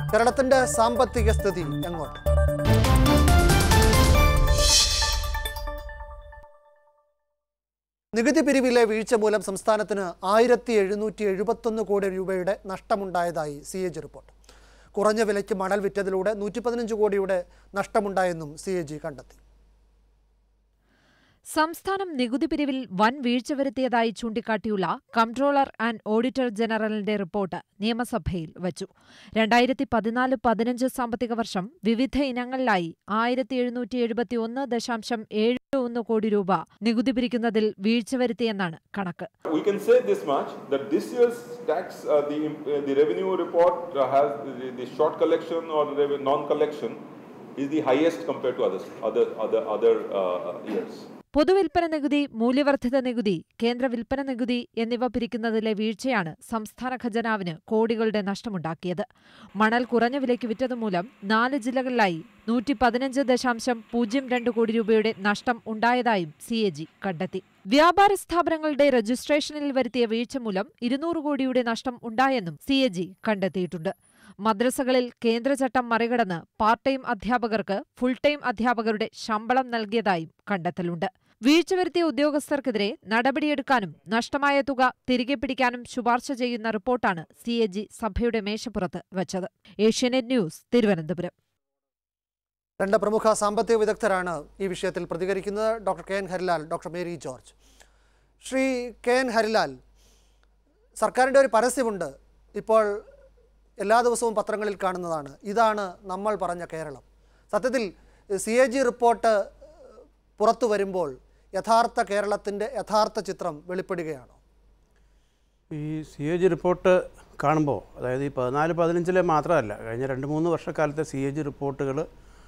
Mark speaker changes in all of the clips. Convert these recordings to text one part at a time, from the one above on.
Speaker 1: കേരളത്തിന്റെ സാമ്പത്തിക സ്ഥിതി എങ്ങോട്ട് നികുതി പിരിവിലെ വീഴ്ച മൂലം സംസ്ഥാനത്തിന് ആയിരത്തി എഴുന്നൂറ്റി എഴുപത്തൊന്ന് കോടി രൂപയുടെ നഷ്ടമുണ്ടായതായി സി എ ജി റിപ്പോർട്ട് കുറഞ്ഞ വിലയ്ക്ക് മണൽ വിറ്റതിലൂടെ നൂറ്റി പതിനഞ്ച് കോടിയുടെ നഷ്ടമുണ്ടായെന്നും സി എ ജി കണ്ടെത്തി
Speaker 2: സംസ്ഥാനം നികുതി പിരിവിൽ വൻ വീഴ്ച വരുത്തിയതായി ചൂണ്ടിക്കാട്ടിയുള്ള കംട്രോളർ ആൻഡ് ഓഡിറ്റർ ജനറലിന്റെ റിപ്പോർട്ട് നിയമസഭയിൽ വച്ചു രണ്ടായിരത്തി പതിനാല് പതിനഞ്ച് സാമ്പത്തിക വർഷം വിവിധ ഇനങ്ങളിലായി ആയിരത്തി എഴുന്നൂറ്റി എഴുപത്തി ഒന്ന് ദശാംശം ഏഴ് ഒന്ന് കോടി രൂപ നികുതി പിരിക്കുന്നതിൽ വീഴ്ച വരുത്തിയെന്നാണ് കണക്ക്
Speaker 3: We can say this much that this year's tax, uh, the uh, the revenue report uh, has the, the short collection or the rev- non-collection is the highest compared to others, other other other uh, years.
Speaker 2: പൊതുവിൽപ്പന നികുതി മൂല്യവർദ്ധിത നികുതി കേന്ദ്ര വിൽപ്പന നികുതി എന്നിവ പിരിക്കുന്നതിലെ വീഴ്ചയാണ് സംസ്ഥാന ഖജനാവിന് കോടികളുടെ നഷ്ടമുണ്ടാക്കിയത് മണൽ കുറഞ്ഞ വിലയ്ക്ക് വിറ്റതുമൂലം നാല് ജില്ലകളിലായി നൂറ്റി പതിനഞ്ച് ദശാംശം പൂജ്യം രണ്ട് കോടി രൂപയുടെ നഷ്ടം ഉണ്ടായതായും സി എ ജി കണ്ടെത്തി വ്യാപാര സ്ഥാപനങ്ങളുടെ രജിസ്ട്രേഷനിൽ വരുത്തിയ വീഴ്ച മൂലം ഇരുന്നൂറ് കോടിയുടെ നഷ്ടം ഉണ്ടായെന്നും സി എ ജി കണ്ടെത്തിയിട്ടുണ്ട് മദ്രസകളിൽ കേന്ദ്രചട്ടം മറികടന്ന് പാർട്ട് ടൈം അധ്യാപകർക്ക് ഫുൾ ടൈം അധ്യാപകരുടെ ശമ്പളം നൽകിയതായും കണ്ടെത്തലുണ്ട് വീഴ്ച വരുത്തിയ ഉദ്യോഗസ്ഥർക്കെതിരെ നടപടിയെടുക്കാനും നഷ്ടമായ തുക തിരികെ പിടിക്കാനും ശുപാർശ ചെയ്യുന്ന റിപ്പോർട്ടാണ് സി എ ജി സഭയുടെ മേശപ്പുറത്ത് വച്ചത് ഏഷ്യാനെറ്റ് ന്യൂസ് തിരുവനന്തപുരം
Speaker 1: രണ്ട് പ്രമുഖ സാമ്പത്തിക വിദഗ്ധരാണ് ഈ വിഷയത്തിൽ പ്രതികരിക്കുന്നത് doctor K N Harilal doctor Mary George Shri K N Harilal സർക്കാരിൻ്റെ ഒരു പരസ്യമുണ്ട് ഇപ്പോൾ എല്ലാ ദിവസവും പത്രങ്ങളിൽ കാണുന്നതാണ് ഇതാണ് നമ്മൾ പറഞ്ഞ കേരളം സത്യത്തിൽ സി എ ജി റിപ്പോർട്ട് പുറത്തു വരുമ്പോൾ യഥാർത്ഥ കേരളത്തിൻ്റെ യഥാർത്ഥ ചിത്രം വെളിപ്പെടുകയാണോ
Speaker 4: ഈ സി എ ജി റിപ്പോർട്ട് കാണുമ്പോൾ അതായത് ഈ പതിനാല് പതിനഞ്ചിലെ മാത്രമല്ല കഴിഞ്ഞ രണ്ട് മൂന്ന് വർഷക്കാലത്തെ സി എ ജി റിപ്പോർട്ടുകൾ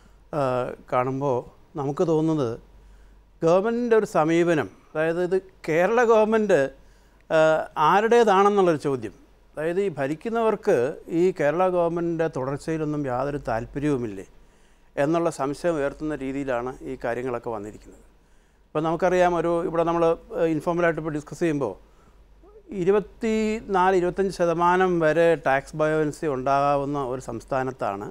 Speaker 4: കാണുമ്പോൾ നമുക്ക് തോന്നുന്നത് ഗവൺമെൻറ്റിൻ്റെ ഒരു സമീപനം അതായത് ഇത് കേരള ഗവൺമെൻറ് ആരുടേതാണെന്നുള്ളൊരു ചോദ്യം അതായത് ഈ ഭരിക്കുന്നവർക്ക് ഈ കേരള ഗവൺമെൻറ്റിൻ്റെ തുടർച്ചയിലൊന്നും യാതൊരു താല്പര്യവുമില്ലേ എന്നുള്ള സംശയം ഉയർത്തുന്ന രീതിയിലാണ് ഈ കാര്യങ്ങളൊക്കെ വന്നിരിക്കുന്നത് ഇപ്പോൾ നമുക്കറിയാം ഒരു ഇവിടെ നമ്മൾ ഇൻഫോർമലായിട്ട് ഇപ്പോൾ ഡിസ്കസ് ചെയ്യുമ്പോൾ ഇരുപത്തി നാല് ഇരുപത്തഞ്ച് ശതമാനം വരെ ടാക്സ് ബയോവൻസി ഉണ്ടാകാവുന്ന ഒരു സംസ്ഥാനത്താണ്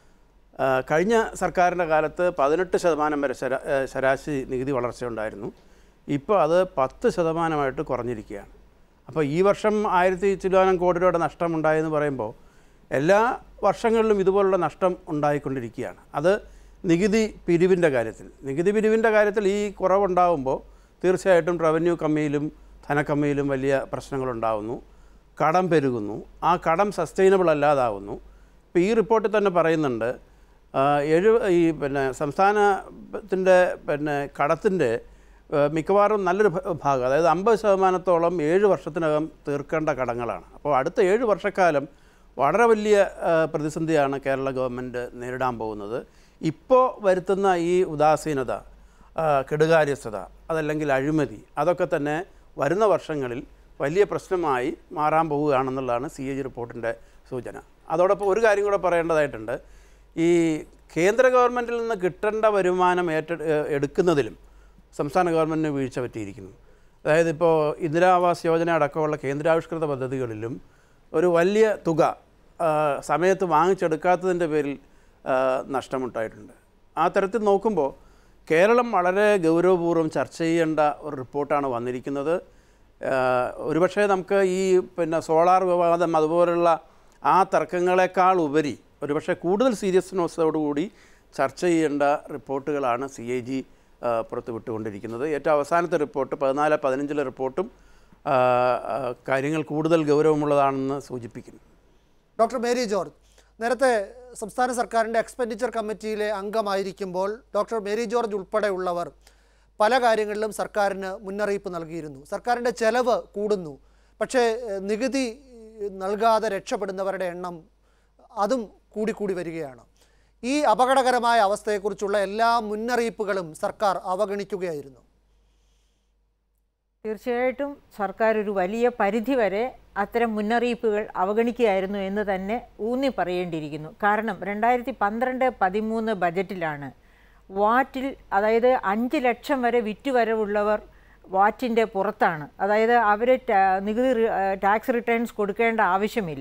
Speaker 4: ആ, കഴിഞ്ഞ സർക്കാരിൻ്റെ കാലത്ത് പതിനെട്ട് ശതമാനം വരെ ശരാ ഏ, ശരാശരി നികുതി വളർച്ച ഉണ്ടായിരുന്നു ഇപ്പോൾ അത് പത്ത് ശതമാനമായിട്ട് കുറഞ്ഞിരിക്കുകയാണ് അപ്പോൾ ഈ വർഷം ആയിരത്തി ചില്ലാനം കോടി രൂപയുടെ നഷ്ടം ഉണ്ടായെന്ന് പറയുമ്പോൾ എല്ലാ വർഷങ്ങളിലും ഇതുപോലുള്ള നഷ്ടം ഉണ്ടായിക്കൊണ്ടിരിക്കുകയാണ് അത് നികുതി പിരിവിൻ്റെ കാര്യത്തിൽ നികുതി പിരിവിൻ്റെ കാര്യത്തിൽ ഈ കുറവുണ്ടാകുമ്പോൾ തീർച്ചയായിട്ടും റവന്യൂ കമ്മിയിലും ധനക്കമ്മിയിലും വലിയ പ്രശ്നങ്ങളുണ്ടാകുന്നു കടം പെരുകുന്നു ആ കടം സസ്റ്റൈനബിൾ അല്ലാതാവുന്നു ഇപ്പോൾ ഈ റിപ്പോർട്ടിൽ തന്നെ പറയുന്നുണ്ട് ആ, എഴു ഈ പിന്നെ സംസ്ഥാനത്തിൻ്റെ പിന്നെ കടത്തിൻ്റെ ആ, മിക്കവാറും നല്ലൊരു ഭ- ഭാഗം അതായത് അമ്പത് ശതമാനത്തോളം ഏഴ് വർഷത്തിനകം തീർക്കേണ്ട കടങ്ങളാണ് അപ്പോൾ അടുത്ത ഏഴ് വർഷക്കാലം വളരെ വലിയ ആ, പ്രതിസന്ധിയാണ് കേരള ഗവൺമെൻറ് നേരിടാൻ പോകുന്നത് ഇപ്പോൾ വരുത്തുന്ന ഈ ഉദാസീനത ആ, കെടുകാര്യസ്ഥത അതല്ലെങ്കിൽ അഴിമതി അതൊക്കെ തന്നെ വരുന്ന വർഷങ്ങളിൽ വലിയ പ്രശ്നമായി മാറാൻ പോവുകയാണെന്നുള്ളതാണ് സി എ ജി റിപ്പോർട്ടിൻ്റെ സൂചന അതോടൊപ്പം ഒരു കാര്യം കൂടെ പറയേണ്ടതായിട്ടുണ്ട് ഈ കേന്ദ്ര ഗവൺമെൻറ്റിൽ നിന്ന് കിട്ടേണ്ട വരുമാനം ഏറ്റ ഏ- എടുക്കുന്നതിലും സംസ്ഥാന ഗവൺമെൻറ്റിന് വീഴ്ച പറ്റിയിരിക്കുന്നു അതായത് ഇപ്പോൾ ഇന്ദിരാ ആവാസ് യോജന അടക്കമുള്ള കേന്ദ്രാവിഷ്കൃത പദ്ധതികളിലും ഒരു വലിയ തുക ആ, സമയത്ത് വാങ്ങിച്ചെടുക്കാത്തതിൻ്റെ പേരിൽ ആ, നഷ്ടമുണ്ടായിട്ടുണ്ട് ആ തരത്തിൽ നോക്കുമ്പോൾ കേരളം വളരെ ഗൗരവപൂർവ്വം ചർച്ച ചെയ്യേണ്ട ഒരു റിപ്പോർട്ടാണ് വന്നിരിക്കുന്നത് ആ, ഒരുപക്ഷേ നമുക്ക് ഈ പിന്നെ സോളാർ വിവാദം അതുപോലുള്ള ആ തർക്കങ്ങളെക്കാൾ ഉപരി ഒരുപക്ഷെ കൂടുതൽ സീരിയസ്നെസ്സോടുകൂടി ചർച്ച ചെയ്യേണ്ട റിപ്പോർട്ടുകളാണ് സി ഐ ജി പുറത്ത് വിട്ടുകൊണ്ടിരിക്കുന്നത് ഏറ്റവും അവസാനത്തെ റിപ്പോർട്ട് പതിനാല് പതിനഞ്ചിലെ റിപ്പോർട്ടും ആ, ആ, കാര്യങ്ങൾ കൂടുതൽ ഗൗരവമുള്ളതാണെന്ന് സൂചിപ്പിക്കുന്നു
Speaker 1: ഡോക്ടർ മേരി ജോർജ് നേരത്തെ സംസ്ഥാന സർക്കാരിൻ്റെ എക്സ്പെൻഡിച്ചർ കമ്മിറ്റിയിലെ അംഗമായിരിക്കുമ്പോൾ ഡോക്ടർ മേരി ജോർജ് ഉൾപ്പെടെയുള്ളവർ പല കാര്യങ്ങളിലും സർക്കാരിന് മുന്നറിയിപ്പ് നൽകിയിരുന്നു സർക്കാരിൻ്റെ ചെലവ് കൂടുന്നു പക്ഷേ ഏഹ്, നികുതി ഏഹ്, നൽകാതെ രക്ഷപ്പെടുന്നവരുടെ എണ്ണം അതും കൂടിക്കൂടി വരികയാണ് ഈ അപകടകരമായ അവസ്ഥയെക്കുറിച്ചുള്ള എല്ലാ മുന്നറിയിപ്പുകളും സർക്കാർ അവഗണിക്കുകയായിരുന്നു
Speaker 5: തീർച്ചയായിട്ടും സർക്കാർ ഒരു വലിയ പരിധിവരെ അത്തരം മുന്നറിയിപ്പുകൾ അവഗണിക്കുകയായിരുന്നു എന്ന് തന്നെ ഊന്നി പറയേണ്ടിയിരിക്കുന്നു കാരണം രണ്ടായിരത്തി പന്ത്രണ്ട് പതിമൂന്ന് ബജറ്റിലാണ് വാറ്റിൽ അതായത് അഞ്ച് ലക്ഷം വരെ വിറ്റുവരവുള്ളവർ വാറ്റിൻ്റെ പുറത്താണ് അതായത് അവർ നികുതി റി- ടാക്സ് റിട്ടേൺസ് കൊടുക്കേണ്ട ആവശ്യമില്ല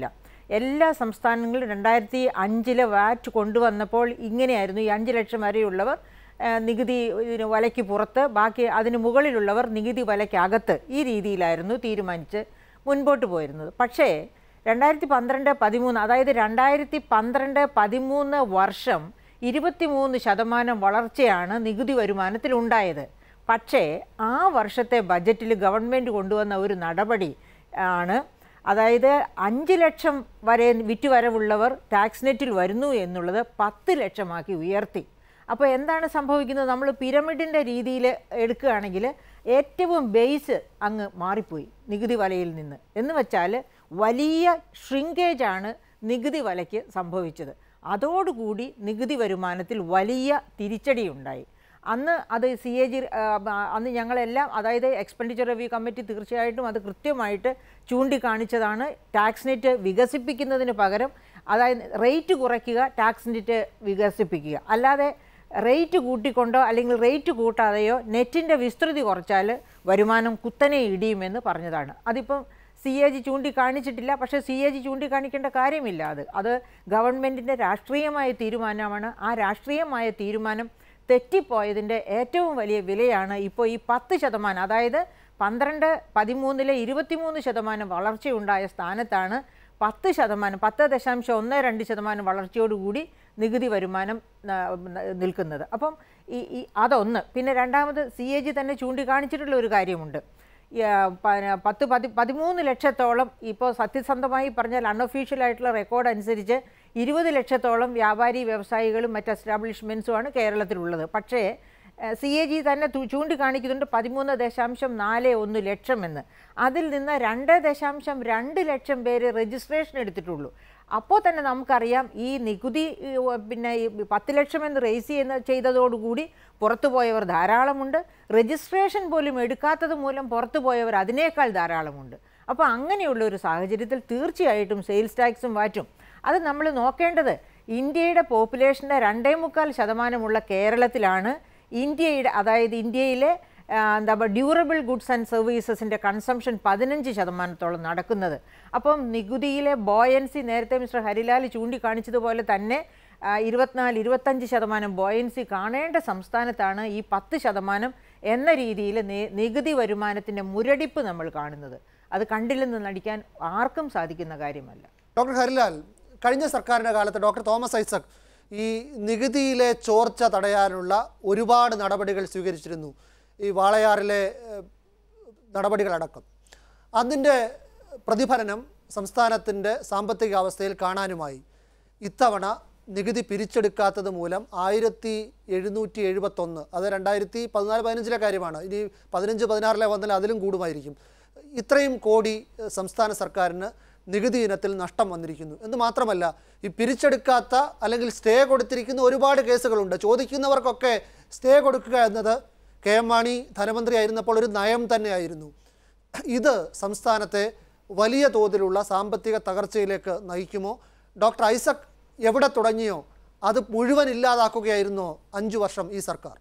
Speaker 5: എല്ലാ സംസ്ഥാനങ്ങളും രണ്ടായിരത്തി അഞ്ചിലെ വാറ്റ് കൊണ്ടുവന്നപ്പോൾ ഇങ്ങനെയായിരുന്നു ഈ അഞ്ച് ലക്ഷം വരെയുള്ളവർ ആ, നികുതി ഇതിന് വലയ്ക്ക് പുറത്ത് ബാക്കി അതിന് മുകളിലുള്ളവർ നികുതി വലയ്ക്കകത്ത് ഈ രീതിയിലായിരുന്നു തീരുമാനിച്ച് മുൻപോട്ട് പോയിരുന്നത് പക്ഷേ രണ്ടായിരത്തി പന്ത്രണ്ട് പതിമൂന്ന് അതായത് രണ്ടായിരത്തി പന്ത്രണ്ട് പതിമൂന്ന് വർഷം ഇരുപത്തിമൂന്ന് ശതമാനം വളർച്ചയാണ് നികുതി വരുമാനത്തിൽ ഉണ്ടായത് പക്ഷേ ആ വർഷത്തെ ബജറ്റിൽ ഗവൺമെൻറ് കൊണ്ടുവന്ന ഒരു നടപടി ആണ് അതായത് അഞ്ച് ലക്ഷം വരെ വിറ്റുവരവുള്ളവർ ടാക്സ് നെറ്റിൽ വരുന്നു എന്നുള്ളത് പത്ത് ലക്ഷമാക്കി ഉയർത്തി അപ്പോൾ എന്താണ് സംഭവിക്കുന്നത് നമ്മൾ പിരമിഡിൻ്റെ രീതിയിൽ എടുക്കുകയാണെങ്കിൽ ഏറ്റവും ബേസ് അങ്ങ് മാറിപ്പോയി നികുതി വലയിൽ നിന്ന് എന്ന് വെച്ചാൽ വലിയ ഷ്രിങ്കേജ് ആണ് നികുതി വലയ്ക്ക് സംഭവിച്ചത് അതോടുകൂടി നികുതി വരുമാനത്തിൽ വലിയ തിരിച്ചടിയുണ്ടായി അന്ന് അത് സി എ ജി അന്ന് ഞങ്ങളെല്ലാം അതായത് എക്സ്പെൻഡിച്ചർ റിവ്യൂ കമ്മിറ്റി തീർച്ചയായിട്ടും അത് കൃത്യമായിട്ട് ചൂണ്ടിക്കാണിച്ചതാണ് ടാക്സ് നെറ്റ് വികസിപ്പിക്കുന്നതിന് പകരം അതായത് റേറ്റ് കുറയ്ക്കുക ടാക്സ് നെറ്റ് വികസിപ്പിക്കുക അല്ലാതെ റേറ്റ് കൂട്ടിക്കൊണ്ടോ അല്ലെങ്കിൽ റേറ്റ് കൂട്ടാതെയോ നെറ്റിൻ്റെ വിസ്തൃതി കുറച്ചാൽ വരുമാനം കുത്തനെ ഇടിയുമെന്ന് പറഞ്ഞതാണ് അതിപ്പം സി എ ജി ചൂണ്ടിക്കാണിച്ചിട്ടില്ല പക്ഷേ സി എ ജി ചൂണ്ടിക്കാണിക്കേണ്ട കാര്യമില്ല അത് അത് ഗവൺമെൻറ്റിൻ്റെ രാഷ്ട്രീയമായ തീരുമാനമാണ് ആ രാഷ്ട്രീയമായ തീരുമാനം തെറ്റിപ്പോയതിൻ്റെ ഏറ്റവും വലിയ വിലയാണ് ഇപ്പോൾ ഈ പത്ത് ശതമാനം അതായത് പന്ത്രണ്ട് പതിമൂന്നിലെ ഇരുപത്തിമൂന്ന് ശതമാനം വളർച്ചയുണ്ടായ സ്ഥാനത്താണ് പത്ത് ശതമാനം പത്ത് ദശാംശം ഒന്ന് രണ്ട് ശതമാനം വളർച്ചയോടുകൂടി നികുതി വരുമാനം ആ, നിൽക്കുന്നത് അപ്പം ഈ ഈ അതൊന്ന് പിന്നെ രണ്ടാമത് സി എ ജി തന്നെ ചൂണ്ടിക്കാണിച്ചിട്ടുള്ള ഒരു കാര്യമുണ്ട് ഈ, ആ, പ- പത്ത് പതി പതിമൂന്ന് ലക്ഷത്തോളം ഇപ്പോൾ സത്യസന്ധമായി പറഞ്ഞാൽ അൺഒഫീഷ്യൽ ആയിട്ടുള്ള റെക്കോർഡ് അനുസരിച്ച് ഇരുപത് ലക്ഷത്തോളം വ്യാപാരി വ്യവസായികളും മറ്റ് എസ്റ്റാബ്ലിഷ്മെൻറ്റ്സുമാണ് കേരളത്തിലുള്ളത് പക്ഷേ സി എ ജി തന്നെ തു- ചൂണ്ടിക്കാണിക്കുന്നുണ്ട് പതിമൂന്ന് ദശാംശം നാല് ഒന്ന് ലക്ഷം എന്ന് അതിൽ നിന്ന് രണ്ട് ദശാംശം രണ്ട് ലക്ഷം പേര് രജിസ്ട്രേഷൻ എടുത്തിട്ടുള്ളൂ അപ്പോൾ തന്നെ നമുക്കറിയാം ഈ നികുതി ഈ, ഉ, പിന്നെ ഈ പത്ത് ലക്ഷം എന്ന് റേസ് ചെയ്യുന്ന ചെയ്തതോടുകൂടി പുറത്തു പോയവർ ധാരാളമുണ്ട് രജിസ്ട്രേഷൻ പോലും എടുക്കാത്തത് മൂലം പുറത്തു പോയവർ അതിനേക്കാൾ ധാരാളമുണ്ട് അപ്പോൾ അങ്ങനെയുള്ള ഒരു സാഹചര്യത്തിൽ തീർച്ചയായിട്ടും സെയിൽസ് ടാക്സും വാറ്റും അത് നമ്മൾ നോക്കേണ്ടത് ഇന്ത്യയുടെ പോപ്പുലേഷൻ്റെ രണ്ടേ മുക്കാൽ ശതമാനമുള്ള കേരളത്തിലാണ് ഇന്ത്യയുടെ അതായത് ഇന്ത്യയിലെ ആ, എന്താ പറയുക ഡ്യൂറബിൾ ഗുഡ്സ് ആൻഡ് സർവീസസിൻ്റെ കൺസംഷൻ പതിനഞ്ച് ശതമാനത്തോളം നടക്കുന്നത് അപ്പം നികുതിയിലെ ബോയൻസി നേരത്തെ മിസ്റ്റർ ഹരിലാൽ ചൂണ്ടിക്കാണിച്ചതുപോലെ തന്നെ ആ, ഇരുപത്തിനാല് ഇരുപത്തഞ്ച് ശതമാനം ബോയൻസി കാണേണ്ട സംസ്ഥാനത്താണ് ഈ പത്ത് ശതമാനം എന്ന രീതിയിൽ നി- നികുതി വരുമാനത്തിൻ്റെ മുരടിപ്പ് നമ്മൾ കാണുന്നത് അത് കണ്ടില്ലെന്ന് നടിക്കാൻ ആർക്കും സാധിക്കുന്ന കാര്യമല്ല
Speaker 1: ഡോക്ടർ ഹരിലാൽ കഴിഞ്ഞ സർക്കാരിൻ്റെ കാലത്ത് ഡോക്ടർ തോമസ് ഐസക് ഈ നികുതിയിലെ ചോർച്ച തടയാനുള്ള ഒരുപാട് നടപടികൾ സ്വീകരിച്ചിരുന്നു ഈ വാളയാറിലെ ഏഹ്, നടപടികളടക്കം അതിൻ്റെ പ്രതിഫലനം സംസ്ഥാനത്തിൻ്റെ സാമ്പത്തിക അവസ്ഥയിൽ കാണാനുമായി ഇത്തവണ നികുതി പിരിച്ചെടുക്കാത്തത് മൂലം ആയിരത്തി എഴുന്നൂറ്റി എഴുപത്തൊന്ന് അത് രണ്ടായിരത്തി പതിനാല് പതിനഞ്ചിലെ കാര്യമാണ് ഇനി പതിനഞ്ച് പതിനാറിലെ വന്നാൽ അതിലും കൂടുമായിരിക്കും ഇത്രയും കോടി ഏഹ്, സംസ്ഥാന സർക്കാരിന് നികുതി ഇനത്തിൽ നഷ്ടം വന്നിരിക്കുന്നു എന്ന് മാത്രമല്ല ഈ പിരിച്ചെടുക്കാത്ത അല്ലെങ്കിൽ സ്റ്റേ കൊടുത്തിരിക്കുന്ന ഒരുപാട് കേസുകളുണ്ട് ചോദിക്കുന്നവർക്കൊക്കെ സ്റ്റേ കൊടുക്കുക എന്നത് കെ എം മാണി ധനമന്ത്രി ആയിരുന്നപ്പോൾ ഒരു നയം തന്നെയായിരുന്നു ഇത് സംസ്ഥാനത്തെ വലിയ തോതിലുള്ള സാമ്പത്തിക തകർച്ചയിലേക്ക് നയിക്കുമോ ഡോക്ടർ ഐസക് എവിടെ തുടങ്ങിയോ അത് മുഴുവൻ ഇല്ലാതാക്കുകയായിരുന്നോ അഞ്ചു വർഷം ഈ സർക്കാർ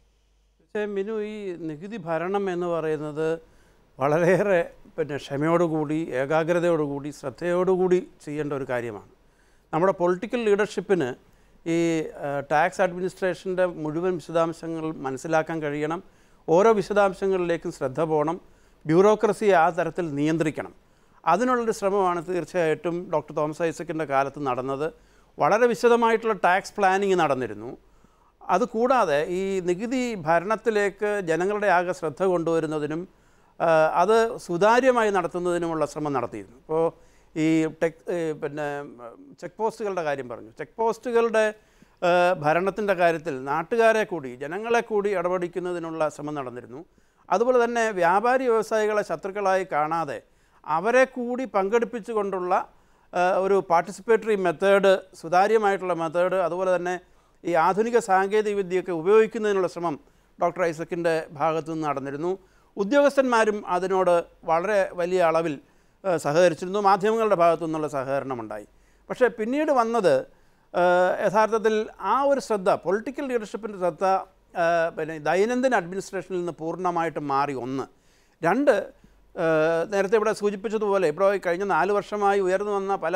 Speaker 4: പക്ഷേ മിനു ഈ നികുതി ഭരണം എന്ന് പറയുന്നത് വളരെയേറെ പിന്നെ ക്ഷമയോടുകൂടി ഏകാഗ്രതയോടുകൂടി ശ്രദ്ധയോടുകൂടി ചെയ്യേണ്ട ഒരു കാര്യമാണ് നമ്മുടെ പൊളിറ്റിക്കൽ ലീഡർഷിപ്പിന് ഈ ടാക്സ് അഡ്മിനിസ്ട്രേഷൻ്റെ മുഴുവൻ വിശദാംശങ്ങൾ മനസ്സിലാക്കാൻ കഴിയണം ഓരോ വിശദാംശങ്ങളിലേക്കും ശ്രദ്ധ പോകണം ബ്യൂറോക്രസിയെ ആ തരത്തിൽ നിയന്ത്രിക്കണം അതിനുള്ളൊരു ശ്രമമാണ് തീർച്ചയായിട്ടും ഡോക്ടർ തോമസ് ഐസക്കിൻ്റെ കാലത്ത് നടന്നത് വളരെ വിശദമായിട്ടുള്ള ടാക്സ് പ്ലാനിങ് നടന്നിരുന്നു അതുകൂടാതെ ഈ നികുതി ഭരണത്തിലേക്ക് ജനങ്ങളുടെ ആകെ ശ്രദ്ധ കൊണ്ടുവരുന്നതിനും ആ, അത് സുതാര്യമായി നടത്തുന്നതിനുമുള്ള ശ്രമം നടത്തിയിരുന്നു ഇപ്പോൾ ഈ ടെക് ഈ പിന്നെ ചെക്ക് പോസ്റ്റുകളുടെ കാര്യം പറഞ്ഞു ചെക്ക് പോസ്റ്റുകളുടെ ഭരണത്തിൻ്റെ കാര്യത്തിൽ നാട്ടുകാരെ കൂടി ജനങ്ങളെ കൂടി ഇടപെടിക്കുന്നതിനുള്ള ശ്രമം നടന്നിരുന്നു അതുപോലെ തന്നെ വ്യാപാരി വ്യവസായികളെ ശത്രുക്കളായി കാണാതെ അവരെ കൂടി പങ്കെടുപ്പിച്ചുകൊണ്ടുള്ള ആ, ഒരു പാർട്ടിസിപ്പേറ്ററി മെത്തേഡ് സുതാര്യമായിട്ടുള്ള മെത്തേഡ് അതുപോലെ തന്നെ ഈ ആധുനിക സാങ്കേതിക വിദ്യയൊക്കെ ഉപയോഗിക്കുന്നതിനുള്ള ശ്രമം ഡോക്ടർ ഐസക്കിൻ്റെ ഭാഗത്തു നിന്ന് നടന്നിരുന്നു ഉദ്യോഗസ്ഥന്മാരും അതിനോട് വളരെ വലിയ അളവിൽ ആ, സഹകരിച്ചിരുന്നു മാധ്യമങ്ങളുടെ ഭാഗത്തു നിന്നുള്ള സഹകരണമുണ്ടായി പക്ഷേ പിന്നീട് വന്നത് ആ, യഥാർത്ഥത്തിൽ ആ ഒരു ശ്രദ്ധ പൊളിറ്റിക്കൽ ലീഡർഷിപ്പിൻ്റെ ശ്രദ്ധ ആ, പിന്നെ ദൈനംദിന അഡ്മിനിസ്ട്രേഷനിൽ നിന്ന് പൂർണ്ണമായിട്ടും മാറി ഒന്ന് രണ്ട് ഏഹ് നേരത്തെ ഇവിടെ സൂചിപ്പിച്ചതുപോലെ ഇപ്പോൾ ഈ കഴിഞ്ഞ നാല് വർഷമായി ഉയർന്നു വന്ന പല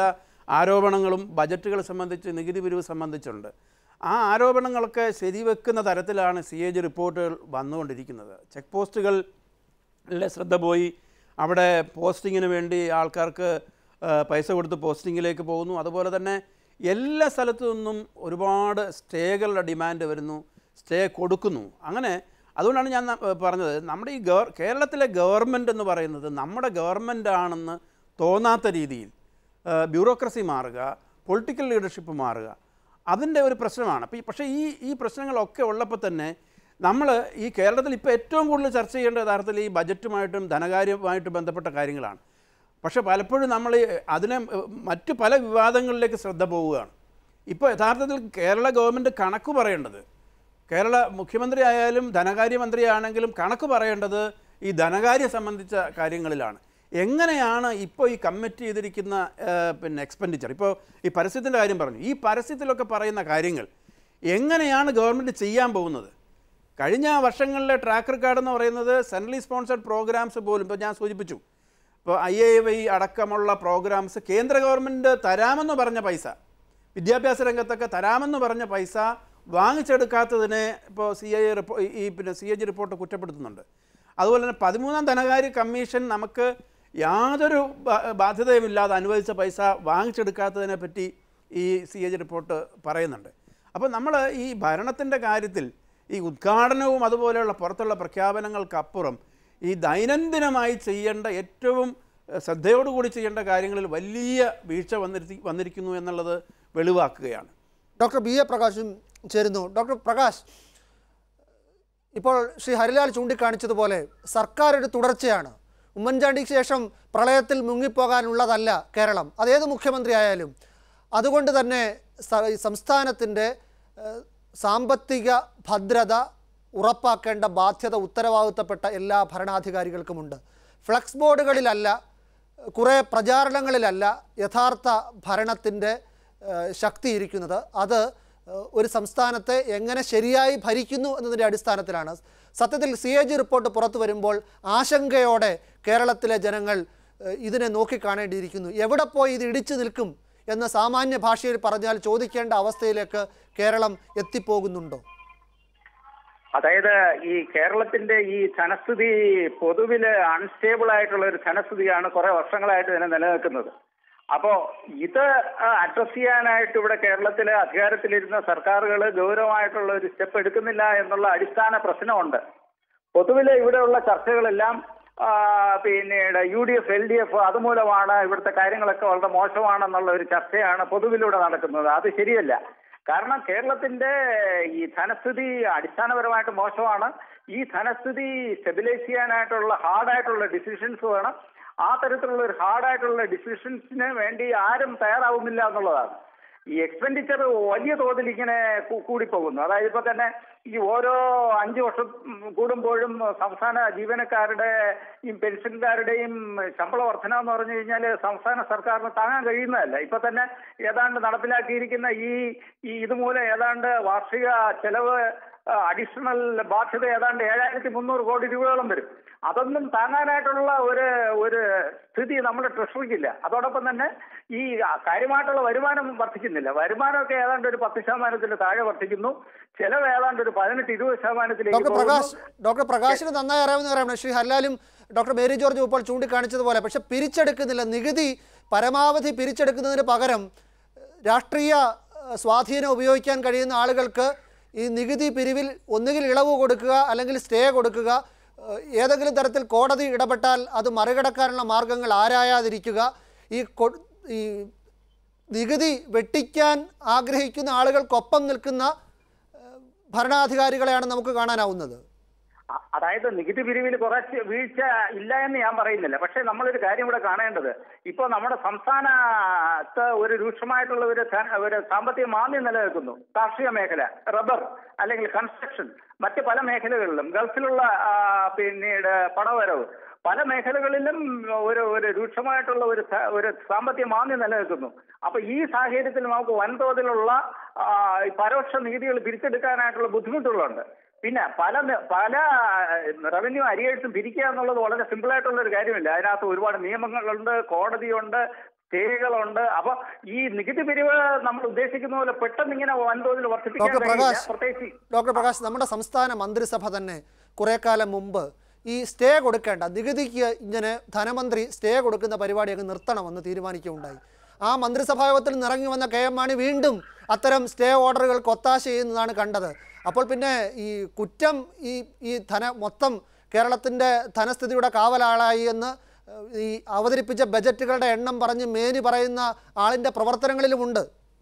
Speaker 4: ആരോപണങ്ങളും ബജറ്റുകൾ സംബന്ധിച്ച് നികുതി പിരിവ് സംബന്ധിച്ചുണ്ട് ആ ആരോപണങ്ങളൊക്കെ ശരിവെക്കുന്ന തരത്തിലാണ് സി എ ജി റിപ്പോർട്ടുകൾ വന്നുകൊണ്ടിരിക്കുന്നത് ചെക്ക് പോസ്റ്റുകളിലെ ശ്രദ്ധ പോയി അവിടെ പോസ്റ്റിങ്ങിന് വേണ്ടി ആൾക്കാർക്ക് ആ, പൈസ കൊടുത്ത് പോസ്റ്റിങ്ങിലേക്ക് പോകുന്നു അതുപോലെ തന്നെ എല്ലാ സ്ഥലത്തു നിന്നും ഒരുപാട് സ്റ്റേകളുടെ ഡിമാൻഡ് വരുന്നു സ്റ്റേ കൊടുക്കുന്നു അങ്ങനെ അതുകൊണ്ടാണ് ഞാൻ ന- പറഞ്ഞത് നമ്മുടെ ഈ ഗവർ കേരളത്തിലെ ഗവൺമെൻറ് എന്ന് പറയുന്നത് നമ്മുടെ ഗവൺമെൻറ് ആണെന്ന് തോന്നാത്ത രീതിയിൽ ബ്യൂറോക്രസി മാറുക പൊളിറ്റിക്കൽ ലീഡർഷിപ്പ് മാറുക അതിൻ്റെ ഒരു പ്രശ്നമാണ് അപ്പോൾ ഈ പക്ഷേ ഈ ഈ പ്രശ്നങ്ങളൊക്കെ ഉള്ളപ്പോൾ തന്നെ നമ്മൾ ഈ കേരളത്തിൽ ഇപ്പോൾ ഏറ്റവും കൂടുതൽ ചർച്ച ചെയ്യേണ്ട യഥാർത്ഥത്തിൽ ഈ ബജറ്റുമായിട്ടും ധനകാര്യമായിട്ട് ബന്ധപ്പെട്ട കാര്യങ്ങളാണ് പക്ഷേ പലപ്പോഴും നമ്മൾ ഈ അതിനെ ഏഹ്, മറ്റു പല വിവാദങ്ങളിലേക്ക് ശ്രദ്ധ പോവുകയാണ് ഇപ്പോൾ യഥാർത്ഥത്തിൽ കേരള ഗവൺമെൻറ് കണക്ക് പറയേണ്ടത് കേരള മുഖ്യമന്ത്രി ആയാലും ധനകാര്യമന്ത്രി ആണെങ്കിലും കണക്ക് പറയേണ്ടത് ഈ ധനകാര്യം സംബന്ധിച്ച കാര്യങ്ങളിലാണ് എങ്ങനെയാണ് ഇപ്പോൾ ഈ കമ്മിറ്റ് ചെയ്തിരിക്കുന്ന ഏഹ്, പിന്നെ എക്സ്പെൻഡിച്ചർ ഇപ്പോൾ ഈ പരസ്യത്തിൻ്റെ കാര്യം പറഞ്ഞു ഈ പരസ്യത്തിലൊക്കെ പറയുന്ന കാര്യങ്ങൾ എങ്ങനെയാണ് ഗവൺമെൻറ് ചെയ്യാൻ പോകുന്നത് കഴിഞ്ഞ വർഷങ്ങളിലെ ട്രാക്ക് റെക്കോർഡ് എന്ന് പറയുന്നത് സെൻട്രലി സ്പോൺസർഡ് പ്രോഗ്രാംസ് പോലും ഇപ്പോൾ ഞാൻ സൂചിപ്പിച്ചു ഇപ്പോൾ ഐ എ വൈ അടക്കമുള്ള പ്രോഗ്രാംസ് കേന്ദ്ര ഗവൺമെൻറ് തരാമെന്ന് പറഞ്ഞ പൈസ വിദ്യാഭ്യാസ രംഗത്തൊക്കെ തരാമെന്ന് പറഞ്ഞ പൈസ വാങ്ങിച്ചെടുക്കാത്തതിനെ ഇപ്പോൾ സി ഐ റിപ്പോ ഈ പിന്നെ സി എ ജി റിപ്പോർട്ട് കുറ്റപ്പെടുത്തുന്നുണ്ട് അതുപോലെ തന്നെ പതിമൂന്നാം ധനകാര്യ കമ്മീഷൻ നമുക്ക് യാതൊരു ബാ- ബാധ്യതയുമില്ലാതെ അനുവദിച്ച പൈസ വാങ്ങിച്ചെടുക്കാത്തതിനെ പറ്റി ഈ സി എ ജി റിപ്പോർട്ട് പറയുന്നുണ്ട് അപ്പോൾ നമ്മൾ ഈ ഭരണത്തിൻ്റെ കാര്യത്തിൽ ഈ ഉദ്ഘാടനവും അതുപോലെയുള്ള പുറത്തുള്ള പ്രഖ്യാപനങ്ങൾക്കപ്പുറം ഈ ദൈനംദിനമായി ചെയ്യേണ്ട ഏറ്റവും ഏഹ്, ശ്രദ്ധയോടുകൂടി ചെയ്യേണ്ട കാര്യങ്ങളിൽ വലിയ വീഴ്ച വന്നിരുത്തി വന്നിരിക്കുന്നു എന്നുള്ളത് വെളിവാക്കുകയാണ്
Speaker 1: ഡോക്ടർ ബി എ പ്രകാശും ചേരുന്നു ഡോക്ടർ പ്രകാശ് ഇപ്പോൾ ശ്രീ ഹരിലാൽ ചൂണ്ടിക്കാണിച്ചതുപോലെ സർക്കാർ ഒരു തുടർച്ചയാണ് ഉമ്മൻചാണ്ടിക്ക് ശേഷം പ്രളയത്തിൽ മുങ്ങിപ്പോകാനുള്ളതല്ല കേരളം അതേത് മുഖ്യമന്ത്രി ആയാലും അതുകൊണ്ട് തന്നെ സ- ഈ സംസ്ഥാനത്തിൻ്റെ ഏഹ്, സാമ്പത്തിക ഭദ്രത ഉറപ്പാക്കേണ്ട ബാധ്യത ഉത്തരവാദിത്തപ്പെട്ട എല്ലാ ഭരണാധികാരികൾക്കുമുണ്ട് ഫ്ലക്സ് ബോർഡുകളിലല്ല കുറേ പ്രചാരണങ്ങളിലല്ല യഥാർത്ഥ ഭരണത്തിൻ്റെ ഏഹ്, ശക്തി ഇരിക്കുന്നത് അത് ഏഹ്, ഒരു സംസ്ഥാനത്തെ എങ്ങനെ ശരിയായി ഭരിക്കുന്നു എന്നതിൻ്റെ അടിസ്ഥാനത്തിലാണ് സത്യത്തിൽ സി എ ജി റിപ്പോർട്ട് പുറത്തു വരുമ്പോൾ ആശങ്കയോടെ കേരളത്തിലെ ജനങ്ങൾ ഏഹ്, ഇതിനെ നോക്കിക്കാണേണ്ടിയിരിക്കുന്നു എവിടെ പോയി ഇത് ഇടിച്ചു നിൽക്കും എന്ന് സാമാന്യ ഭാഷയിൽ പറഞ്ഞാൽ ചോദിക്കേണ്ട അവസ്ഥയിലേക്ക് കേരളം എത്തിപ്പോകുന്നുണ്ടോ
Speaker 6: അതായത് ഈ കേരളത്തിന്റെ ഈ ധനസ്ഥിതി പൊതുവില് അൺസ്റ്റേബിൾ ആയിട്ടുള്ള ഒരു ധനസ്ഥിതിയാണ് കുറെ വർഷങ്ങളായിട്ട് ഇതിനെ നിലനിൽക്കുന്നത് അപ്പോ ഇത് അഡ്രസ് ചെയ്യാനായിട്ട് ഇവിടെ കേരളത്തിലെ അധികാരത്തിലിരുന്ന സർക്കാരുകൾ ഗൗരവമായിട്ടുള്ള ഒരു സ്റ്റെപ്പ് എടുക്കുന്നില്ല എന്നുള്ള അടിസ്ഥാന പ്രശ്നമുണ്ട് പൊതുവിലെ ഇവിടെയുള്ള ചർച്ചകളെല്ലാം ആ, പിന്നീട് U D F L D F അതുമൂലമാണ് ഇവിടുത്തെ കാര്യങ്ങളൊക്കെ വളരെ മോശമാണെന്നുള്ള ഒരു ചർച്ചയാണ് പൊതുവിലൂടെ നടക്കുന്നത് അത് ശരിയല്ല കാരണം കേരളത്തിന്റെ ഈ ധനസ്ഥിതി അടിസ്ഥാനപരമായിട്ട് മോശമാണ് ഈ ധനസ്ഥിതി സ്റ്റെബിലൈസ് ചെയ്യാനായിട്ടുള്ള ഹാർഡായിട്ടുള്ള ഡിസിഷൻസ് വേണം ആ തരത്തിലുള്ള ഒരു ഹാർഡായിട്ടുള്ള ഡിസിഷൻസിന് വേണ്ടി ആരും തയ്യാറാവുന്നില്ല എന്നുള്ളതാണ് ഈ എക്സ്പെൻഡിച്ചർ വലിയ തോതിൽ ഇങ്ങനെ കൂ- കൂടിപ്പോകുന്നു അതായത് ഇപ്പൊ തന്നെ ഈ ഓരോ അഞ്ചു വർഷം കൂടുമ്പോഴും സംസ്ഥാന ജീവനക്കാരുടെ ഈ പെൻഷൻകാരുടെയും ശമ്പള വർധന എന്ന് പറഞ്ഞു കഴിഞ്ഞാൽ സംസ്ഥാന സർക്കാരിന് താങ്ങാൻ കഴിയുന്നതല്ല ഇപ്പൊ തന്നെ ഏതാണ്ട് നടപ്പിലാക്കിയിരിക്കുന്ന ഈ ഈ ഇതുമൂലം ഏതാണ്ട് വാർഷിക ചെലവ് അഡീഷണൽ ബാധ്യത ഏതാണ്ട് ഏഴായിരത്തി മുന്നൂറ് കോടി രൂപയോളം വരും അതൊന്നും താങ്ങാനായിട്ടുള്ള ഒരു ഒരു സ്ഥിതി നമ്മുടെ ട്രഷറിക്കില്ല അതോടൊപ്പം തന്നെ ഈ കാര്യമായിട്ടുള്ള വരുമാനം വർദ്ധിക്കുന്നില്ല വരുമാനമൊക്കെ ഏതാണ്ട് ഒരു പത്ത് ശതമാനത്തിന് താഴെ വർദ്ധിക്കുന്നു ചെലവ് ഏതാണ്ട് ഒരു പതിനെട്ട് ഇരുപത് ശതമാനത്തിലേക്ക്
Speaker 1: ഡോക്ടർ
Speaker 6: പോകുന്നു.
Speaker 1: പ്രകാശ് ഡോക്ടർ പ്രകാശിന് നന്നായി അറിയാവുന്ന കാര്യമാണ് ശ്രീ ഹല്ലാലും ഡോക്ടർ മേരി ജോർജ് ഇപ്പോൾ ചൂണ്ടിക്കാണിച്ചതുപോലെ പക്ഷെ പിരിച്ചെടുക്കുന്നില്ല നികുതി പരമാവധി പിരിച്ചെടുക്കുന്നതിന് പകരം ഏഹ്, രാഷ്ട്രീയ ഏഹ്, സ്വാധീനം ഉപയോഗിക്കാൻ കഴിയുന്ന ആളുകൾക്ക് ഈ നികുതി പിരിവിൽ ഒന്നുകിൽ ഇളവ് കൊടുക്കുക അല്ലെങ്കിൽ സ്റ്റേ കൊടുക്കുക ഏഹ്, ഏതെങ്കിലും തരത്തിൽ കോടതി ഇടപെട്ടാൽ അത് മറികടക്കാനുള്ള മാർഗങ്ങൾ ആരായാതിരിക്കുക ഈ കൊ- ഈ നികുതി വെട്ടിക്കാൻ ആഗ്രഹിക്കുന്ന ആളുകൾക്കൊപ്പം നിൽക്കുന്ന ഏഹ്, ഭരണാധികാരികളെയാണ് നമുക്ക് കാണാനാവുന്നത്
Speaker 6: അ- അതായത് നികുതി പിരിവിൽ കുറച്ച് വീഴ്ച ഇല്ല എന്ന് ഞാൻ പറയുന്നില്ല പക്ഷേ നമ്മളൊരു കാര്യം ഇവിടെ കാണേണ്ടത് ഇപ്പൊ നമ്മുടെ സംസ്ഥാനത്ത് ഒരു രൂക്ഷമായിട്ടുള്ള ഒരു ധന- ഒരു സാമ്പത്തിക മാന്ദ്യം നിലനിൽക്കുന്നു കാർഷിക മേഖല റബ്ബർ അല്ലെങ്കിൽ കൺസ്ട്രക്ഷൻ മറ്റ് പല മേഖലകളിലും ഗൾഫിലുള്ള ആ, പിന്നീട് പണവരവ് പല മേഖലകളിലും ഒരു ഒരു രൂക്ഷമായിട്ടുള്ള ഒരു സ- ഒരു സാമ്പത്തിക മാന്ദ്യം നിലനിൽക്കുന്നു അപ്പൊ ഈ സാഹചര്യത്തിൽ നമുക്ക് വൻതോതിലുള്ള ആ, പരോക്ഷ നികുതികൾ പിരിച്ചെടുക്കാനായിട്ടുള്ള ബുദ്ധിമുട്ടുകളുണ്ട് പിന്നെ പല ന- പല റവന്യൂ അരിയേഴ്സും പിരിക്കുക എന്നുള്ളത് വളരെ സിമ്പിൾ ആയിട്ടുള്ള ഒരു കാര്യമില്ല അതിനകത്ത് ഒരുപാട് നിയമങ്ങളുണ്ട് കോടതിയുണ്ട് സ്റ്റേകളുണ്ട് അപ്പൊ ഈ നികുതി പിരിവ് നമ്മൾ ഉദ്ദേശിക്കുന്ന പോലെ പെട്ടെന്ന് ഇങ്ങനെ വൻതോതിൽ വർദ്ധിപ്പിക്കാൻ
Speaker 1: ഡോക്ടർ
Speaker 6: കഴിയില്ല
Speaker 1: പ്രകാശ്
Speaker 6: പ്രത്യേകിച്ച്
Speaker 1: ഡോക്ടർ പ്രകാശ് നമ്മുടെ സംസ്ഥാന മന്ത്രിസഭ തന്നെ കുറെ കാലം മുമ്പ് ഈ സ്റ്റേ കൊടുക്കേണ്ട നികുതിക്ക് ഇങ്ങനെ ധനമന്ത്രി സ്റ്റേ കൊടുക്കുന്ന പരിപാടി അങ്ങ് നിർത്തണമെന്ന് തീരുമാനിക്കുകയുണ്ടായി ആ മന്ത്രിസഭാ യോഗത്തിൽ നിറങ്ങി വന്ന കെ എം മാണി വീണ്ടും അത്തരം സ്റ്റേ ഓർഡറുകൾക്ക് ഒത്താശ ചെയ്യുന്നതാണ് കണ്ടത് അപ്പോൾ പിന്നെ ഈ കുറ്റം ഈ ഈ ധന മൊത്തം കേരളത്തിൻ്റെ ധനസ്ഥിതിയുടെ കാവലാളായി എന്ന് ഏഹ്, ഈ അവതരിപ്പിച്ച ബജറ്റുകളുടെ എണ്ണം പറഞ്ഞ് മേനി പറയുന്ന ആളിൻ്റെ പ്രവർത്തനങ്ങളിലുമുണ്ട്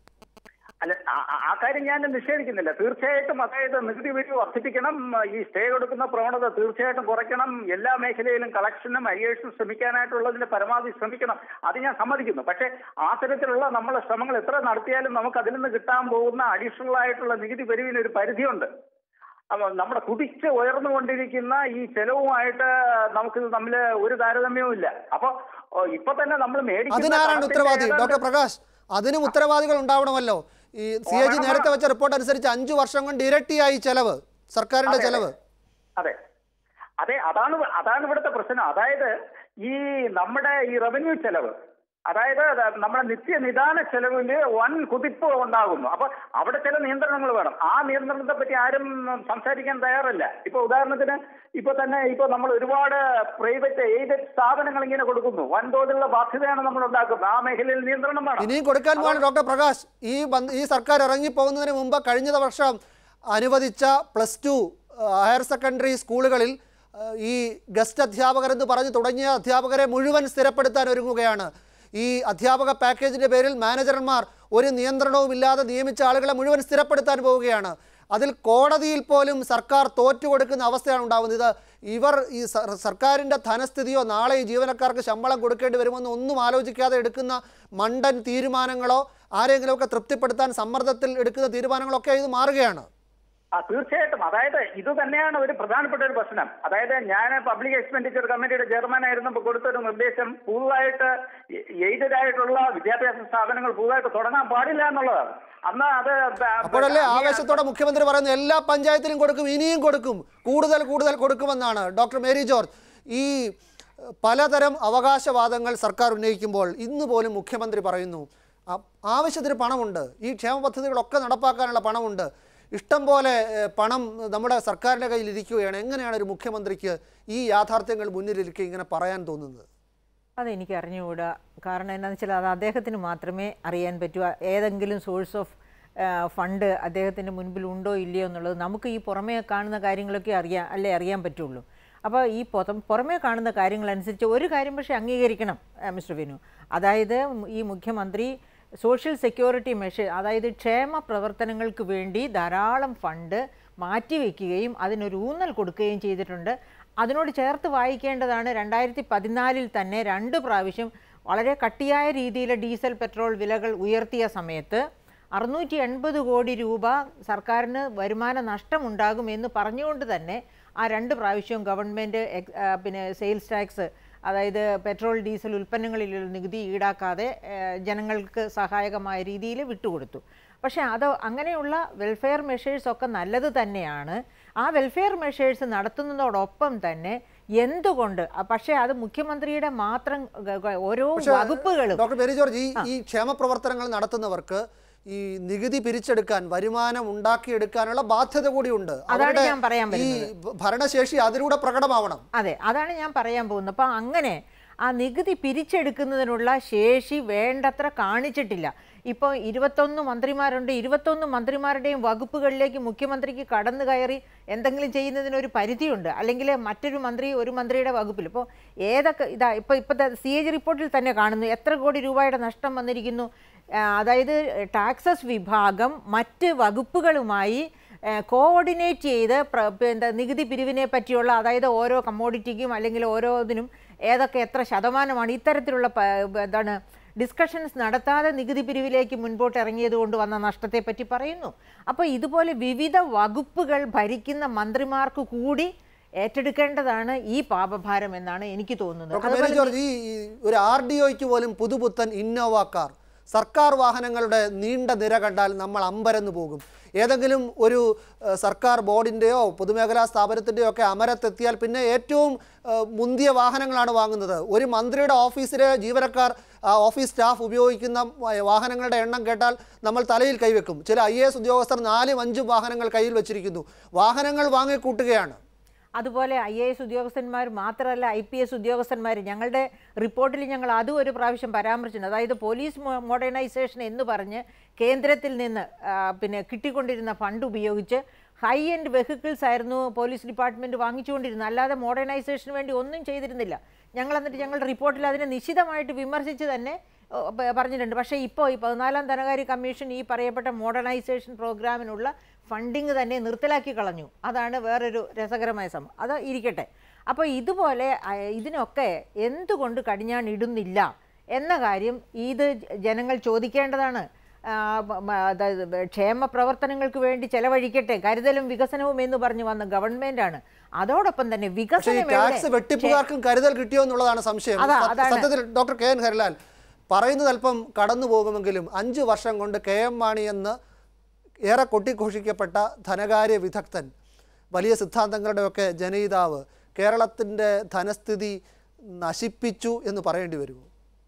Speaker 6: അല്ല ആ- ആ- ആ കാര്യം ഞാൻ നിഷേധിക്കുന്നില്ല തീർച്ചയായിട്ടും അതായത് നികുതി പിരിവ് വർദ്ധിപ്പിക്കണം ഈ സ്റ്റേ കൊടുക്കുന്ന പ്രവണത തീർച്ചയായിട്ടും കുറയ്ക്കണം എല്ലാ മേഖലയിലും കളക്ഷനും അരിയേഷനും ശ്രമിക്കാനായിട്ടുള്ളതിന്റെ പരമാവധി ശ്രമിക്കണം അത് ഞാൻ സമ്മതിക്കുന്നു പക്ഷേ ആ തരത്തിലുള്ള നമ്മളെ ശ്രമങ്ങൾ എത്ര നടത്തിയാലും നമുക്ക് അതിൽ നിന്ന് കിട്ടാൻ പോകുന്ന അഡീഷണൽ ആയിട്ടുള്ള നികുതി പിരിവിന് ഒരു പരിധിയുണ്ട് അപ്പൊ നമ്മുടെ കുതിച്ച് ഉയർന്നുകൊണ്ടിരിക്കുന്ന ഈ ചെലവുമായിട്ട് നമുക്ക് തമ്മിൽ ഒരു താരതമ്യവും ഇല്ല അപ്പൊ ഓ, ഇപ്പൊ തന്നെ നമ്മൾ മേടിക്കുന്ന
Speaker 1: അതിനാരാണ്
Speaker 6: കടത്തിന്റെ
Speaker 1: ഉത്തരവാദി
Speaker 6: ഏതാണ്ട്
Speaker 1: ഡോക്ടർ പ്രകാശ് അതിനും ഉത്തരവാദികൾ ഉണ്ടാവണമല്ലോ ഈ സി എ ജി നേരത്തെ വെച്ച റിപ്പോർട്ട് അനുസരിച്ച് അഞ്ചു വർഷം കൊണ്ട് ഇരട്ടിയായി ചെലവ് സർക്കാരിന്റെ
Speaker 6: അതെ,
Speaker 1: ചെലവ്
Speaker 6: അതെ അതെ അതാണ് അതാണ് ഇവിടുത്തെ പ്രശ്നം അതായത് ഈ നമ്മുടെ ഈ റവന്യൂ ചെലവ് അതായത് ത- നമ്മുടെ നിത്യനിദാന ചെലവില് വൻ കുതിപ്പ് ഉണ്ടാകുന്നു അപ്പൊ അവിടെ ചില നിയന്ത്രണങ്ങൾ വേണം ആ നിയന്ത്രണത്തെ പറ്റി ആരും സംസാരിക്കാൻ തയ്യാറല്ല ഇപ്പൊ ഉദാഹരണത്തിന് ഇപ്പൊ തന്നെ ഇപ്പൊ നമ്മൾ ഒരുപാട് പ്രൈവറ്റ് എയ്ഡഡ് സ്ഥാപനങ്ങൾ ഇങ്ങനെ കൊടുക്കുന്നു വൻതോതിലുള്ള ബാധ്യതയാണ് നമ്മൾ ഉണ്ടാക്കുന്നത് ആ മേഖലയിൽ നിയന്ത്രണം വേണം
Speaker 1: ഇനിയും കൊടുക്കാൻ പോവാണ് ഡോക്ടർ പ്രകാശ് ഈ ബന്ധ- ഈ സർക്കാർ ഇറങ്ങി പോകുന്നതിന് മുമ്പ് കഴിഞ്ഞ വർഷം അനുവദിച്ച പ്ലസ് ടു ഹയർ സെക്കൻഡറി സ്കൂളുകളിൽ ആ, ഈ ഗസ്റ്റ് അധ്യാപകർ എന്ന് പറഞ്ഞു തുടങ്ങിയ അധ്യാപകരെ മുഴുവൻ സ്ഥിരപ്പെടുത്താൻ ഒരുങ്ങുകയാണ് ഈ അധ്യാപക പാക്കേജിന്റെ പേരിൽ മാനേജർമാർ ഒരു നിയന്ത്രണവും ഇല്ലാതെ നിയമിച്ച ആളുകളെ മുഴുവൻ സ്ഥിരപ്പെടുത്താൻ പോവുകയാണ് അതിൽ കോടതിയിൽ പോലും സർക്കാർ തോറ്റു കൊടുക്കുന്ന അവസ്ഥയാണ് ഉണ്ടാകുന്നത് ഇത് ഇവർ ഈ സർ- സർക്കാരിൻ്റെ ധനസ്ഥിതിയോ നാളെ ഈ ജീവനക്കാർക്ക് ശമ്പളം കൊടുക്കേണ്ടി വരുമെന്ന് ഒന്നും ആലോചിക്കാതെ എടുക്കുന്ന മണ്ടൻ തീരുമാനങ്ങളോ ആരെങ്കിലുമൊക്കെ തൃപ്തിപ്പെടുത്താൻ സമ്മർദ്ദത്തിൽ എടുക്കുന്ന തീരുമാനങ്ങളൊക്കെ ഇത് മാറുകയാണ്
Speaker 6: ആ തീർച്ചയായിട്ടും അതായത് ഇത് തന്നെയാണ് ഒരു പ്രധാനപ്പെട്ട ഒരു പ്രശ്നം അതായത് ഞാൻ പബ്ലിക് എക്സ്പെൻഡിച്ചർ കമ്മിറ്റിയുടെ ചെയർമാൻ ആയിരുന്നപ്പോൾ കൊടുത്തൊരു നിർദ്ദേശം പുതുതായിട്ട് എയ്ഡഡ് ആയിട്ടുള്ള വിദ്യാഭ്യാസ സ്ഥാപനങ്ങൾ പുതുതായിട്ട് തുടങ്ങാൻ പാടില്ല എന്നുള്ളതാണ് അന്ന് അത് ബ-
Speaker 1: അപ്പോഴല്ലേ
Speaker 6: ഈ-
Speaker 1: ആവേശത്തോടെ മുഖ്യമന്ത്രി പറയുന്നത് എല്ലാ പഞ്ചായത്തിലും കൊടുക്കും ഇനിയും കൊടുക്കും കൂടുതൽ കൂടുതൽ കൊടുക്കുമെന്നാണ് ഡോക്ടർ മേരി ജോർജ് ഈ ഏഹ്, പലതരം അവകാശവാദങ്ങൾ സർക്കാർ ഉന്നയിക്കുമ്പോൾ ഇന്ന് പോലും മുഖ്യമന്ത്രി പറയുന്നു "ആ- ആവശ്യത്തിന് പണമുണ്ട് ഈ ക്ഷേമ പദ്ധതികളൊക്കെ നടപ്പാക്കാനുള്ള പണമുണ്ട് ഇഷ്ടം പോലെ ഏഹ്, പണം നമ്മുടെ സർക്കാരിൻ്റെ കയ്യിൽ ഇരിക്കുകയാണ് എങ്ങനെയാണ് ഒരു മുഖ്യമന്ത്രിക്ക് ഈ യാഥാർത്ഥ്യങ്ങൾ മുന്നിലിരിക്കെ ഇങ്ങനെ പറയാൻ തോന്നുന്നത്
Speaker 5: അതെനിക്ക് അറിഞ്ഞുകൂടാ കാരണം എന്താണെന്ന് വെച്ചാൽ അത് അദ്ദേഹത്തിന് മാത്രമേ അറിയാൻ പറ്റൂ ആ ഏതെങ്കിലും സോഴ്സ് ഓഫ് ഫണ്ട് അദ്ദേഹത്തിൻ്റെ മുൻപിൽ ഉണ്ടോ ഇല്ലയോ എന്നുള്ളത് നമുക്ക് ഈ പുറമേ കാണുന്ന കാര്യങ്ങളൊക്കെ അറിയാൻ അല്ലേ അറിയാൻ പറ്റുള്ളൂ അപ്പോൾ ഈ പുറം പുറമേ കാണുന്ന കാര്യങ്ങളനുസരിച്ച് ഒരു കാര്യം പക്ഷേ അംഗീകരിക്കണം ആ, മിസ്റ്റർ വിനു അതായത് ഈ മുഖ്യമന്ത്രി സോഷ്യൽ സെക്യൂരിറ്റി മെഷർ അതായത് ക്ഷേമ പ്രവർത്തനങ്ങൾക്ക് വേണ്ടി ധാരാളം ഫണ്ട് മാറ്റിവെക്കുകയും അതിനൊരു ഊന്നൽ കൊടുക്കുകയും ചെയ്തിട്ടുണ്ട് അതിനോട് ചേർത്ത് വായിക്കേണ്ടതാണ് രണ്ടായിരത്തി പതിനാലിൽ തന്നെ രണ്ട് പ്രാവശ്യം വളരെ കട്ടിയായ രീതിയിൽ ഡീസൽ പെട്രോൾ വിലകൾ ഉയർത്തിയ സമയത്ത് അറുന്നൂറ്റി എൺപത് കോടി രൂപ സർക്കാരിന് വരുമാന നഷ്ടമുണ്ടാകും എന്ന് പറഞ്ഞുകൊണ്ട് തന്നെ ആ രണ്ട് പ്രാവശ്യവും ഗവൺമെൻറ് പിന്നെ സെയിൽസ് ടാക്സ് അതായത് പെട്രോൾ ഡീസൽ ഉൽപ്പന്നങ്ങളിലുള്ള നികുതി ഈടാക്കാതെ ഏഹ്, ജനങ്ങൾക്ക് സഹായകമായ രീതിയിൽ വിട്ടുകൊടുത്തു പക്ഷേ അത് അങ്ങനെയുള്ള വെൽഫെയർ മെഷേഴ്സ് ഒക്കെ നല്ലത് തന്നെയാണ് ആ വെൽഫെയർ മെഷേഴ്സ് നടത്തുന്നതോടൊപ്പം തന്നെ എന്തുകൊണ്ട് അ- പക്ഷേ അത് മുഖ്യമന്ത്രിയുടെ മാത്രം ഗ- ഗ- ഓരോ വകുപ്പുകളും
Speaker 1: ഡോക്ടർ മേരി ജോർജ് ഈ ഈ ക്ഷേമ പ്രവർത്തനങ്ങൾ നടത്തുന്നവർക്ക് ഈ നികുതി പിരിച്ചെടുക്കാൻ വരുമാനം ഉണ്ടാക്കിയെടുക്കാനുള്ള ബാധ്യത കൂടിയുണ്ട്
Speaker 5: അതാണ് ഞാൻ പറയാൻ
Speaker 1: ഈ ഭരണശേഷി അതിലൂടെ പ്രകടമാവണം
Speaker 5: അതെ അതാണ് ഞാൻ പറയാൻ പോകുന്നത് അപ്പം അങ്ങനെ ആ നികുതി പിരിച്ചെടുക്കുന്നതിനുള്ള ശേഷി വേണ്ടത്ര കാണിച്ചിട്ടില്ല ഇപ്പോൾ ഇരുപത്തൊന്ന് മന്ത്രിമാരുണ്ട് ഇരുപത്തൊന്ന് മന്ത്രിമാരുടെയും വകുപ്പുകളിലേക്ക് മുഖ്യമന്ത്രിക്ക് കടന്നു കയറി എന്തെങ്കിലും ചെയ്യുന്നതിനൊരു പരിധിയുണ്ട് അല്ലെങ്കിൽ മറ്റൊരു മന്ത്രി ഒരു മന്ത്രിയുടെ വകുപ്പിൽ ഇപ്പോൾ ഏതൊക്കെ ഇതാ ഇപ്പോൾ ഇപ്പോഴത്തെ സി എ ജി റിപ്പോർട്ടിൽ തന്നെ കാണുന്നു എത്ര കോടി രൂപയുടെ നഷ്ടം വന്നിരിക്കുന്നു ആ, അതായത് ടാക്സസ് വിഭാഗം മറ്റ് വകുപ്പുകളുമായി കോർഡിനേറ്റ് ചെയ്ത് പ്ര- പ- എന്താ നികുതി പിരിവിനെ പറ്റിയുള്ള അതായത് ഓരോ കമ്മോഡിറ്റിക്കും അല്ലെങ്കിൽ ഓരോ ഇതിനും ഏതൊക്കെ എത്ര ശതമാനമാണ് ഇത്തരത്തിലുള്ള പ- എന്താണ് ഡിസ്കഷൻസ് നടത്താതെ നികുതി പിരിവിലേക്ക് മുൻപോട്ട് ഇറങ്ങിയത് കൊണ്ട് വന്ന നഷ്ടത്തെ പറ്റി പറയുന്നു അപ്പോൾ ഇതുപോലെ വിവിധ വകുപ്പുകൾ ഭരിക്കുന്ന മന്ത്രിമാർക്ക് കൂടി ഏറ്റെടുക്കേണ്ടതാണ് ഈ പാപഭാരം എന്നാണ് എനിക്ക് തോന്നുന്നത്
Speaker 1: ഡോക്ടർ മേരി ജോർജ് ഈ ഈ ഒരു ആർ ഡി ഒയ്ക്ക് പോലും പുതുപുത്തൻ ഇന്നോവ കാർ സർക്കാർ വാഹനങ്ങളുടെ നീണ്ട നിര കണ്ടാൽ നമ്മൾ അമ്പരന്ന് പോകും ഏതെങ്കിലും ഒരു ഏഹ്, സർക്കാർ ബോർഡിൻ്റെയോ പൊതുമേഖലാ സ്ഥാപനത്തിൻ്റെയോ ഒക്കെ അമരത്തെത്തിയാൽ പിന്നെ ഏറ്റവും ഏഹ്, മുന്തിയ വാഹനങ്ങളാണ് വാങ്ങുന്നത് ഒരു മന്ത്രിയുടെ ഓഫീസിലെ ജീവനക്കാർ ആ ഓഫീസ് സ്റ്റാഫ് ഉപയോഗിക്കുന്ന വ- വാഹനങ്ങളുടെ എണ്ണം കേട്ടാൽ നമ്മൾ തലയിൽ കൈവെക്കും ചില ഐ എ എസ് ഉദ്യോഗസ്ഥർ നാലും അഞ്ചും വാഹനങ്ങൾ കയ്യിൽ വെച്ചിരിക്കുന്നു വാഹനങ്ങൾ വാങ്ങിക്കൂട്ടുകയാണ്
Speaker 5: അതുപോലെ ഐ എ എസ് ഉദ്യോഗസ്ഥന്മാർ മാത്രമല്ല ഐ പി എസ് ഉദ്യോഗസ്ഥന്മാർ ഞങ്ങളുടെ റിപ്പോർട്ടിൽ ഞങ്ങൾ അതും ഒരു പ്രാവശ്യം പരാമർശിച്ചിട്ടുണ്ട് അതായത് പോലീസ് മോ- മോഡേണൈസേഷൻ എന്ന് പറഞ്ഞ് കേന്ദ്രത്തിൽ നിന്ന് ആ, പിന്നെ കിട്ടിക്കൊണ്ടിരുന്ന ഫണ്ട് ഉപയോഗിച്ച് ഹൈ എൻഡ് വെഹിക്കിൾസ് ആയിരുന്നു പോലീസ് ഡിപ്പാർട്ട്മെൻറ്റ് വാങ്ങിച്ചുകൊണ്ടിരുന്നത് അല്ലാതെ മോഡേണൈസേഷന് വേണ്ടി ഒന്നും ചെയ്തിരുന്നില്ല ഞങ്ങൾ എന്നിട്ട് ഞങ്ങളുടെ റിപ്പോർട്ടിൽ അതിനെ നിശിതമായിട്ട് വിമർശിച്ച് തന്നെ ഓ, പ- പറഞ്ഞിട്ടുണ്ട് പക്ഷേ ഇപ്പോൾ ഈ പതിനാലാം ധനകാര്യ കമ്മീഷൻ ഈ പറയപ്പെട്ട മോഡേണൈസേഷൻ പ്രോഗ്രാമിനുള്ള ഫണ്ടിങ് തന്നെ നിർത്തലാക്കി കളഞ്ഞു അതാണ് വേറൊരു രസകരമായ സംഭവം അത് ഇരിക്കട്ടെ അപ്പോൾ ഇതുപോലെ ആ, ഇതിനൊക്കെ എന്തുകൊണ്ട് കടിഞ്ഞാൺ ഇടുന്നില്ല എന്ന കാര്യം ഇത് ജനങ്ങൾ ചോദിക്കേണ്ടതാണ് ആ, ബ- ബ- അതായത് ക്ഷേമ പ്രവർത്തനങ്ങൾക്ക് വേണ്ടി ചെലവഴിക്കട്ടെ കരുതലും വികസനവും എന്ന് പറഞ്ഞു വന്ന ഗവൺമെന്റാണ് അതോടൊപ്പം തന്നെ
Speaker 1: പക്ഷേ ഈ
Speaker 5: വികസനം എവിടെ?
Speaker 1: ടാക്സ് വെട്ടിപ്പുകാർക്കും കരുതൽ കിട്ടിയോ എന്നുള്ളതാണ് സംശയം
Speaker 5: അതാ,
Speaker 1: സ-
Speaker 5: അതാണ്.
Speaker 1: സത്യത്തിൽ ഡോക്ടർ കെ എൻ ഹരിലാൽ പറയുന്നത് അല്പം കടന്നു പോകുമെങ്കിലും അഞ്ച് വർഷം കൊണ്ട് കെ എം മാണി എന്ന് ഏറെ കൊട്ടിഘോഷിക്കപ്പെട്ട ധനകാര്യ വിദഗ്ധൻ വലിയ സിദ്ധാന്തങ്ങളുടെയൊക്കെ ജനയിതാവ് കേരളത്തിൻ്റെ ധനസ്ഥിതി നശിപ്പിച്ചു എന്ന് പറയേണ്ടി വരുമോ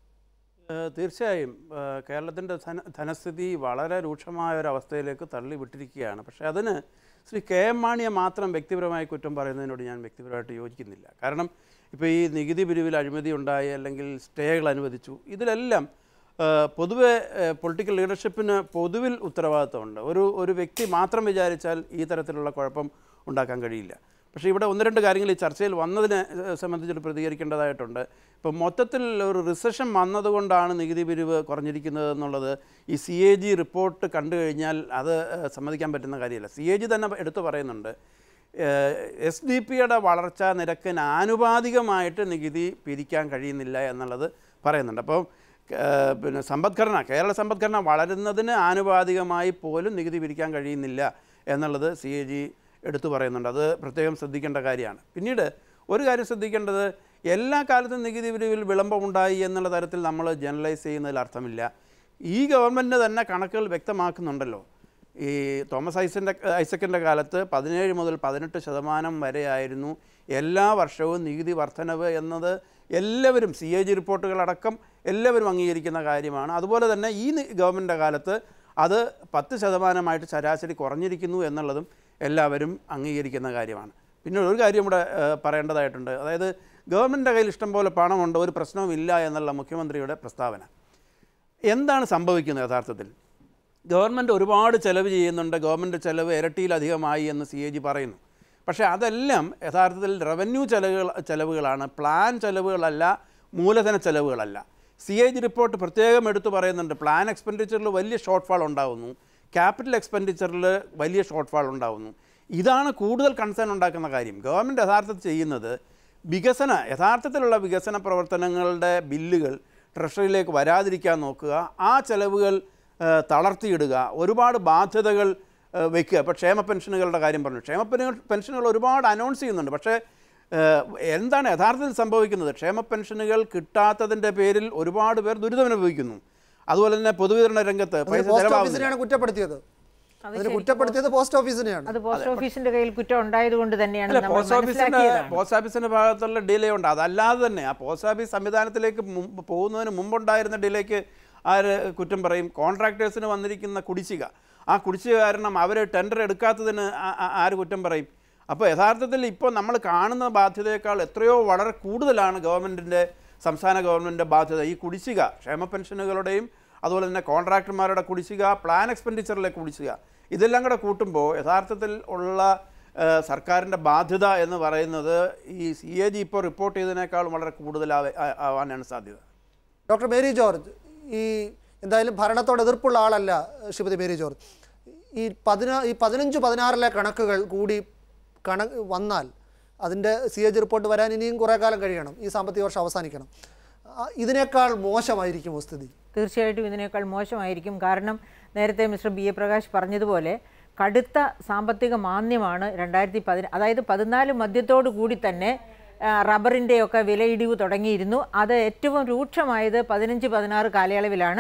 Speaker 4: ഏഹ് തീർച്ചയായും ഏഹ് കേരളത്തിൻ്റെ ധന ധനസ്ഥിതി വളരെ രൂക്ഷമായ ഒരു അവസ്ഥയിലേക്ക് തള്ളി വിട്ടിരിക്കുകയാണ് പക്ഷേ അതിന് ശ്രീ കെ എം മാണിയെ മാത്രം വ്യക്തിപരമായി കുറ്റം പറയുന്നതിനോട് ഞാൻ വ്യക്തിപരമായിട്ട് യോജിക്കുന്നില്ല കാരണം ഇപ്പോൾ ഈ നികുതി പിരിവിൽ അഴിമതി ഉണ്ടായി അല്ലെങ്കിൽ സ്റ്റേകൾ അനുവദിച്ചു ഇതിലെല്ലാം ഏഹ് പൊതുവെ പൊളിറ്റിക്കൽ ലീഡർഷിപ്പിന് പൊതുവിൽ ഉത്തരവാദിത്തമുണ്ട് ഒരു ഒരു വ്യക്തി മാത്രം വിചാരിച്ചാൽ ഈ തരത്തിലുള്ള കുഴപ്പം ഉണ്ടാക്കാൻ കഴിയില്ല പക്ഷേ ഇവിടെ ഒന്ന് രണ്ട് കാര്യങ്ങൾ ഈ ചർച്ചയിൽ വന്നതിനെ ഏഹ്, സംബന്ധിച്ചിട്ട് പ്രതികരിക്കേണ്ടതായിട്ടുണ്ട് ഇപ്പം മൊത്തത്തിൽ ഒരു റിസഷൻ വന്നതുകൊണ്ടാണ് നികുതി പിരിവ് കുറഞ്ഞിരിക്കുന്നത് എന്നുള്ളത് ഈ സി എ ജി റിപ്പോർട്ട് കണ്ടു കഴിഞ്ഞാൽ അത് ഏഹ്, സമ്മതിക്കാൻ പറ്റുന്ന കാര്യമല്ല സി എ ജി തന്നെ എടുത്തു പറയുന്നുണ്ട് എസ് ഡി പിയുടെ വളർച്ചാ നിരക്കിന് ആനുപാതികമായിട്ട് നികുതി പിരിക്കാൻ കഴിയുന്നില്ല എന്നുള്ളത് പറയുന്നുണ്ട് അപ്പോൾ ഏഹ്, പിന്നെ സമ്പദ്ഘടന കേരള സമ്പദ്ഘടന വളരുന്നതിന് ആനുപാതികമായി പോലും നികുതി പിരിക്കാൻ കഴിയുന്നില്ല എന്നുള്ളത് സി എ ജി എടുത്തു പറയുന്നുണ്ട് അത് പ്രത്യേകം ശ്രദ്ധിക്കേണ്ട കാര്യമാണ് പിന്നീട് ഒരു കാര്യം ശ്രദ്ധിക്കേണ്ടത് എല്ലാ കാലത്തും നികുതി പിരിവിൽ വിളംബമുണ്ടായി എന്നുള്ള തരത്തിൽ നമ്മൾ ജനറലൈസ് ചെയ്യുന്നതിൽ അർത്ഥമില്ല ഈ ഗവൺമെൻറ് തന്നെ കണക്കുകൾ വ്യക്തമാക്കുന്നുണ്ടല്ലോ ഈ തോമസ് ഐസൻ്റെ ഐസക്കിൻ്റെ കാലത്ത് പതിനേഴ് മുതൽ പതിനെട്ട് ശതമാനം വരെയായിരുന്നു എല്ലാ വർഷവും നികുതി വർധനവ് എന്നത് എല്ലാവരും സി എ ജി റിപ്പോർട്ടുകളടക്കം എല്ലാവരും അംഗീകരിക്കുന്ന കാര്യമാണ് അതുപോലെ തന്നെ ഈ നി- ഗവൺമെൻറ്റിൻ്റെ കാലത്ത് അത് പത്ത് ശതമാനമായിട്ട് ശരാശരി കുറഞ്ഞിരിക്കുന്നു എന്നുള്ളതും എല്ലാവരും അംഗീകരിക്കുന്ന കാര്യമാണ് പിന്നെ ഒരു കാര്യം ഇവിടെ ഏഹ്, പറയേണ്ടതായിട്ടുണ്ട് അതായത് ഗവൺമെൻറ്റിൻ്റെ കയ്യിൽ ഇഷ്ടം പോലെ പണമുണ്ട് ഒരു പ്രശ്നവുമില്ല എന്നുള്ള മുഖ്യമന്ത്രിയുടെ പ്രസ്താവന എന്താണ് സംഭവിക്കുന്നത് യഥാർത്ഥത്തിൽ ഗവൺമെൻറ് ഒരുപാട് ചെലവ് ചെയ്യുന്നുണ്ട് ഗവൺമെൻറ് ചെലവ് ഇരട്ടിയിലധികമായി എന്ന് സി എ ജി പറയുന്നു പക്ഷേ അതെല്ലാം യഥാർത്ഥത്തിൽ റവന്യൂ ചെലവുകൾ ചെലവുകളാണ് പ്ലാൻ ചെലവുകളല്ല മൂലധന ചെലവുകളല്ല സി എ ജി റിപ്പോർട്ട് പ്രത്യേകം എടുത്തു പറയുന്നുണ്ട് പ്ലാൻ എക്സ്പെൻഡിച്ചറിൽ വലിയ ഷോർട്ട് ഫാൾ ഉണ്ടാകുന്നു ക്യാപിറ്റൽ എക്സ്പെൻഡിച്ചറിൽ വലിയ ഷോർട്ട് ഫാൾ ഉണ്ടാകുന്നു ഇതാണ് കൂടുതൽ കൺസേൺ ഉണ്ടാക്കുന്ന കാര്യം ഗവൺമെൻറ് യഥാർത്ഥത്തിൽ ചെയ്യുന്നത് വികസന യഥാർത്ഥത്തിലുള്ള വികസന പ്രവർത്തനങ്ങളുടെ ബില്ലുകൾ ട്രഷറിയിലേക്ക് വരാതിരിക്കാൻ നോക്കുക ആ ചെലവുകൾ ആ, തളർത്തിയിടുക ഒരുപാട് ബാധ്യതകൾ ആ, വെക്കുക ഇപ്പോൾ ക്ഷേമ പെൻഷനുകളുടെ കാര്യം പറഞ്ഞു ക്ഷേമ പെൻഷൻ- പെൻഷനുകൾ ഒരുപാട് അനൗൺസ് ചെയ്യുന്നുണ്ട് പക്ഷേ ആ, എന്താണ് യഥാർത്ഥത്തിൽ സംഭവിക്കുന്നത് ക്ഷേമ പെൻഷനുകൾ കിട്ടാത്തതിൻ്റെ പേരിൽ ഒരുപാട് പേർ ദുരിതമനുഭവിക്കുന്നു അതുപോലെ തന്നെ പൊതുവിതരണ രംഗത്ത്
Speaker 1: അതിന്
Speaker 4: പൈസ
Speaker 1: പോസ്റ്റ്
Speaker 4: ചെലവാകുന്നില്ല
Speaker 1: ഓഫീസിനെയാണ് കുറ്റപ്പെടുത്തിയത് അതിന് കുറ്റപ്പെടുത്തിയത് പോസ്റ്റ് ഓഫീസിനെയാണ്
Speaker 5: അത് പോസ്റ്റ് ഓഫീസിന്റെ കയ്യിൽ കുറ്റം ഉണ്ടായതുകൊണ്ട് തന്നെയാണ്
Speaker 4: അല്ല
Speaker 5: നമ്മൾ
Speaker 4: പോസ്റ്റ് ഓഫീസിന്റെ
Speaker 5: മനസ്സിലാക്കിയതാണ്
Speaker 4: പോസ്റ്റ് ഓഫീസിന്റെ ഭാഗത്തുള്ള ഡിലേ ഉണ്ട് അതല്ലാതെ തന്നെ ആ പോസ്റ്റ് ഓഫീസ് സംവിധാനത്തിലേക്ക് മുമ്പ് പോകുന്നതിന് മുമ്പുണ്ടായിരുന്ന ഡിലേക്ക് ആര് കുറ്റം പറയും കോൺട്രാക്ടേഴ്സിന് വന്നിരിക്കുന്ന കുടിശ്ശിക ആ കുടിശ്ശിക കാരണം അവർ ടെൻഡർ എടുക്കാത്തതിന് ആ- ആ- ആര് കുറ്റം പറയും അപ്പോൾ യഥാർത്ഥത്തിൽ ഇപ്പോൾ നമ്മൾ കാണുന്ന ബാധ്യതയേക്കാൾ എത്രയോ വളരെ കൂടുതലാണ് ഗവൺമെൻറ്റിൻ്റെ സംസ്ഥാന ഗവൺമെൻറ്റിൻ്റെ ബാധ്യത ഈ കുടിശ്ശിക ക്ഷേമ പെൻഷനുകളുടെയും അതുപോലെ തന്നെ കോൺട്രാക്ടർമാരുടെ കുടിശ്ശിക പ്ലാൻ എക്സ്പെൻഡിച്ചറിലെ കുടിശ്ശിക ഇതെല്ലാം കൂടെ കൂട്ടുമ്പോൾ യഥാർത്ഥത്തിൽ ഉള്ള ഏഹ് സർക്കാരിൻ്റെ ബാധ്യത എന്ന് പറയുന്നത് ഈ സി എ ജി ഇപ്പോൾ റിപ്പോർട്ട് ചെയ്തതിനേക്കാളും വളരെ കൂടുതലാവ ആ- ആവാനാണ് സാധ്യത
Speaker 1: ഡോക്ടർ മേരി ജോർജ് ഈ എന്തായാലും ഭരണത്തോട് എതിർപ്പുള്ള ആളല്ല ശ്രീമതി മേരി ജോർജ് ഈ പതിനാ ഈ പതിനഞ്ച് പതിനാറിലെ കണക്കുകൾ കൂടി കണ വന്നാൽ അതിൻ്റെ സി എ ജി റിപ്പോർട്ട് വരാൻ ഇനിയും കുറേ കാലം കഴിയണം ഈ സാമ്പത്തിക വർഷം അവസാനിക്കണം ആ, ഇതിനേക്കാൾ മോശമായിരിക്കുമോ സ്ഥിതി
Speaker 5: തീർച്ചയായിട്ടും ഇതിനേക്കാൾ മോശമായിരിക്കും കാരണം നേരത്തെ മിസ്റ്റർ ബി എ പ്രകാശ് പറഞ്ഞതുപോലെ കടുത്ത സാമ്പത്തിക മാന്ദ്യമാണ് രണ്ടായിരത്തി പതിന അതായത് പതിനാല് മധ്യത്തോടു കൂടി തന്നെ ആ, റബ്ബറിൻ്റെയൊക്കെ വിലയിടിവ് തുടങ്ങിയിരുന്നു അത് ഏറ്റവും രൂക്ഷമായത് പതിനഞ്ച് പതിനാറ് കാലയളവിലാണ്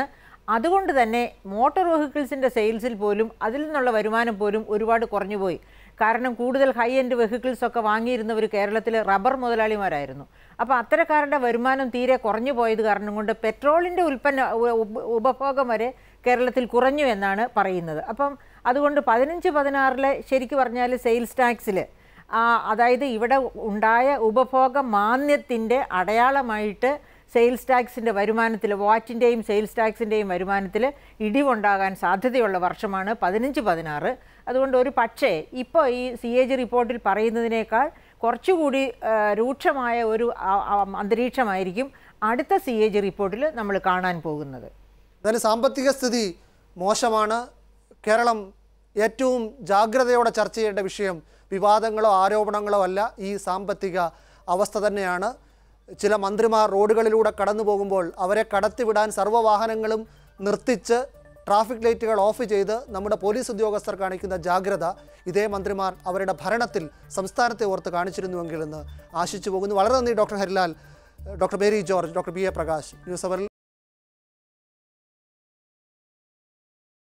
Speaker 5: അതുകൊണ്ട് തന്നെ മോട്ടോർ വെഹിക്കിൾസിൻ്റെ സെയിൽസിൽ പോലും അതിൽ നിന്നുള്ള വരുമാനം പോലും ഒരുപാട് കുറഞ്ഞുപോയി കാരണം കൂടുതൽ ഹൈ എൻഡ് വെഹിക്കിൾസ് ഒക്കെ വാങ്ങിയിരുന്നവർ കേരളത്തിൽ റബ്ബർ മുതലാളിമാരായിരുന്നു അപ്പോൾ അത്തരക്കാരുടെ വരുമാനം തീരെ കുറഞ്ഞു പോയത് കാരണം കൊണ്ട് പെട്രോളിൻ്റെ ഉൽപ്പന്ന ഉ- ഉപ- ഉപഭോഗം വരെ കേരളത്തിൽ കുറഞ്ഞു എന്നാണ് പറയുന്നത് അപ്പം അതുകൊണ്ട് പതിനഞ്ച് പതിനാറിലെ ശരിക്കും പറഞ്ഞാൽ സെയിൽസ് ടാക്സിൽ അതായത് ഇവിടെ ഉണ്ടായ ഉപഭോഗ മാന്യത്തിൻ്റെ അടയാളമായിട്ട് സെയിൽസ് ടാക്സിൻ്റെ വരുമാനത്തിൽ വാറ്റിൻ്റെയും സെയിൽസ് ടാക്സിൻ്റെയും വരുമാനത്തിൽ ഇടിവുണ്ടാകാൻ സാധ്യതയുള്ള വർഷമാണ് പതിനഞ്ച് പതിനാറ് അതുകൊണ്ട് ഒരു പക്ഷേ ഇപ്പോൾ ഈ സി എ ജി റിപ്പോർട്ടിൽ പറയുന്നതിനേക്കാൾ കുറച്ചുകൂടി ആ, രൂക്ഷമായ ഒരു ആ, ആ, അന്തരീക്ഷമായിരിക്കും അടുത്ത സി എ ജി റിപ്പോർട്ടിൽ നമ്മൾ കാണാൻ പോകുന്നത്
Speaker 1: എന്നാലും സാമ്പത്തിക സ്ഥിതി മോശമാണ് കേരളം ഏറ്റവും ജാഗ്രതയോടെ ചർച്ച ചെയ്യേണ്ട വിഷയം വിവാദങ്ങളോ ആരോപണങ്ങളോ അല്ല ഈ സാമ്പത്തിക അവസ്ഥ തന്നെയാണ് ചില മന്ത്രിമാർ റോഡുകളിലൂടെ കടന്നു പോകുമ്പോൾ അവരെ കടത്തിവിടാൻ സർവ്വവാഹനങ്ങളും നിർത്തിച്ച് ട്രാഫിക് ലൈറ്റുകൾ ഓഫ് ചെയ്ത് നമ്മുടെ പോലീസ് ഉദ്യോഗസ്ഥർ കാണിക്കുന്ന ജാഗ്രത ഇതേ മന്ത്രിമാർ അവരുടെ ഭരണത്തിൽ സംസ്ഥാനത്തെ ഓർത്ത് കാണിച്ചിരുന്നുവെങ്കിൽ എന്ന് ആശിച്ചു പോകുന്നു വളരെ നന്ദി doctor Harilal doctor Mary George doctor B A Prakash news അവറിൽ